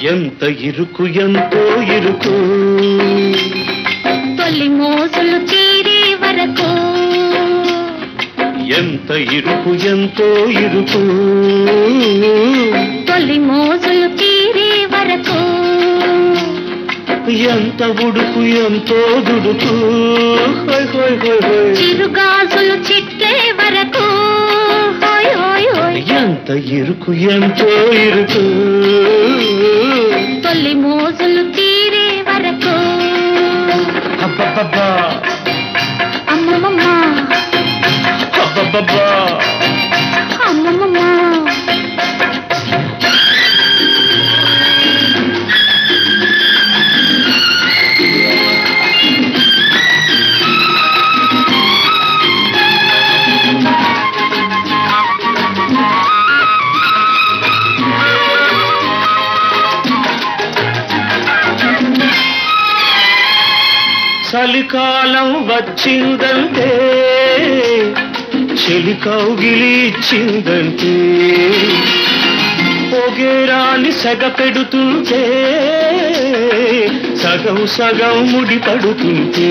ఎంత ఇరుకు ఎంతో ఇరుకు తొలి మోసులు తీరే వరకు ఎంత ఇరుకు ఎంతో ఇరుకు తొలి మోసులు తీరే వరకు ఎంత ఉడుకు ఎంతో దుడుకు హోయ్ హోయ్ హోయ్ హోయ్. చిరుగాజులు చిట్లే వరకు హోయ్ హోయ్ హోయ్ ఎంత ఇరుకు ఎంతో ఇరుకు తొలి మోసులు తీరే వరకు అబ్బబ్బబ్బా అమ్మమ్మ అబ్బబ్బబ్బా అమ్మమ్మ చలికాలం వచ్చిందంటే చెలి కౌగిలి ఇచ్చిందంటే పొగేరాని సగ పెడుతుంటే సగం సగం ముడి పడుతుంటే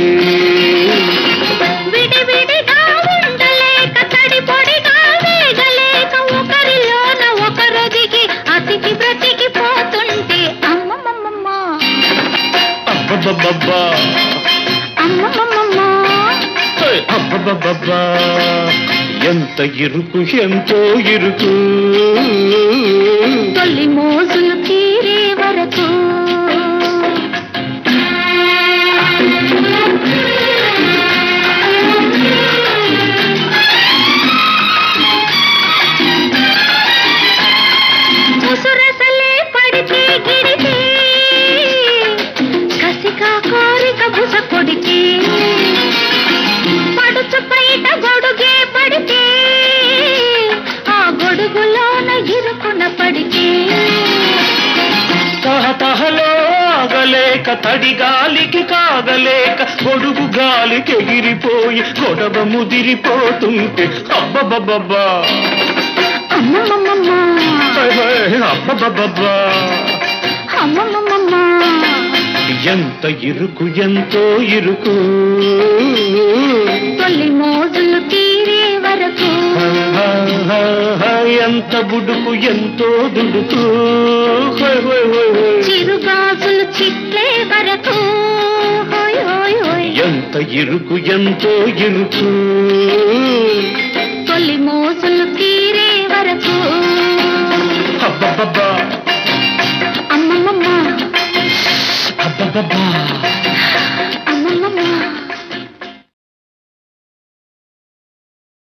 విడివిడిగా ఉండలేక తడి పొడిగా వేగలేక ఒకరిలోన ఒకరొదిగి అతికి బ్రతికి పోతుంటే అమ్మమ్మమ్మ అబ్బబ్బబ్బబ్బా అమ్మమ్మమ్మ హే, అబ్బబ్బబ్బబ్బా ఎంత ఇరుకు ఎంతో ఇరుకు తొలి మోజులు తీరే వరకు ముసురసలే పడితే గిడితే కసిగా కోరిక బుస కొడితే పడుచు బయట గొడుగే పడితే ఆ గొడుగులోన ఇరుకున పడితే తహతహలో ఆగలేక తడి గాలికి కాగలేక గొడుగు గాలికి ఎగిరిపోయి గొడవ ముదిరిపోతుంటే అబ్బబ్బబ్బబ్బా అమ్మమ్మమ్మ హై, హై, అబ్బబ్బబ్బబ్బా అమ్మమ్మమ్మ ఎంత ఇరుకు ఎంతో ఇరుకు తొలి మోజులు తీరే వరకు హా, హా, హా, హా, ఎంత బుడుకు ఎంతో దుడుకు హోయ్ హోయ్ హోయ్ హోయ్. చిరుగాజులు చిట్లే వరకు హోయ్ హోయ్ హోయ్ ఎంత ఇరుకు ఎంతో ఇరుకు తొలి మోజులు తీరే వరకు అబ్బబ్బబ్బా అమ్మమ్మమ్మ అబ్బబ్బబ్బా